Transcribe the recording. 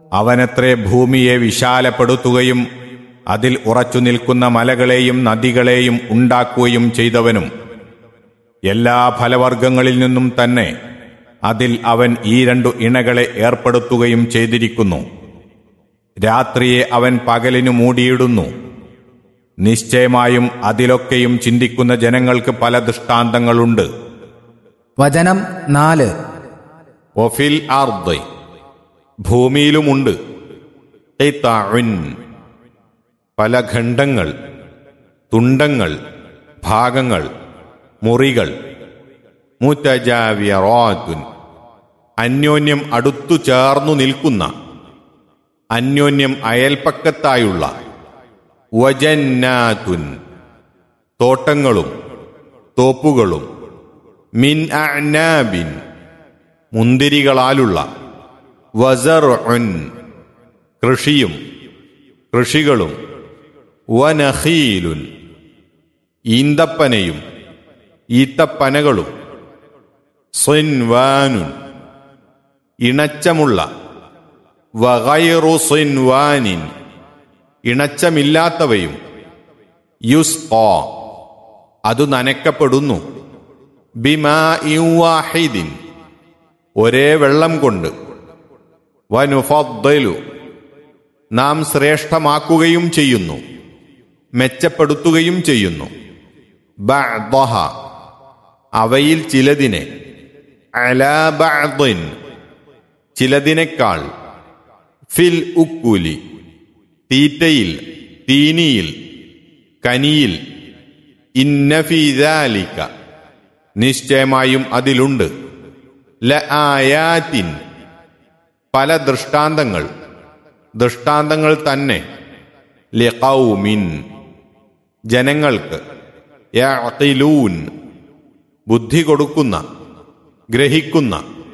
അവനത്രേ ഭൂമിയെ വിശാലപ്പെടുത്തുകയും അതിൽ ഉറച്ചു നിൽക്കുന്ന മലകളെയും നദികളെയും ഉണ്ടാക്കുകയും ചെയ്തവനും എല്ലാ ഫലവർഗങ്ങളിൽ നിന്നും തന്നെ അതിൽ അവൻ ഈ രണ്ടു ഇണകളെ ഏർപ്പെടുത്തുകയും ചെയ്തിരിക്കുന്നു രാത്രിയെ അവൻ പകലിനു മൂടിയിടുന്നു നിശ്ചയമായും അതിലൊക്കെയും ചിന്തിക്കുന്ന ജനങ്ങൾക്ക് പല ദൃഷ്ടാന്തങ്ങളുണ്ട് വചനം നാല് ഒഫിൽ ആർദ് ഭൂമിയിലുമുണ്ട് ഖിത്അഉൻ. പല ഖണ്ഡങ്ങൾ തുണ്ടങ്ങൾ ഭാഗങ്ങൾ മുറികൾ മുത്തജാവിയറാത്തുൻ അന്യോന്യം അടുത്തു ചേർന്നു നിൽക്കുന്ന അന്യോന്യം അയൽപ്പക്കത്തായുള്ള വജന്നാത്തുൻ തോട്ടങ്ങളും തോപ്പുകളും മിൻ അഅ്നാബിൻ മുന്തിരികളാലുള്ള വസറുൻ കൃഷിയും കൃഷികളും വനഖീലുൻ ഈന്തപ്പനയും ഈത്തപ്പനകളും സിൻവാനുൻ ഇണച്ചമുള്ള വഗൈറു സിൻവാനിൻ ഇണച്ചമില്ലാത്തവയും യുസ് അതു നനക്കപ്പെടുന്നു ബിമാ വാഹിദിൻ ഒരേ വെള്ളം കൊണ്ട് വനുഫദ്ദലു നാം ശ്രേഷ്ഠമാക്കുകയും ചെയ്യുന്നു മെച്ചപ്പെടുത്തുകയും ചെയ്യുന്നു ബഅദഹ അവയിൽ ചിലതിനെ അലാ ബഅദിൻ ചിലതിനേക്കാൾ ഫിൽ ഉക്കുലി തീറ്റയിൽ തീനിയിൽ കനിയിൽ ഇന്നഫീദാലിക്ക നിശ്ചയമായും അതിലുണ്ട് ല ആയാത്തിൻ പല ദൃഷ്ടാന്തങ്ങൾ ദൃഷ്ടാന്തങ്ങൾ തന്നെ ലിഖൗമിൻ ജനങ്ങൾക്ക് യഅഖിലൂൻ ബുദ്ധി കൊടുക്കുന്ന ഗ്രഹിക്കുന്ന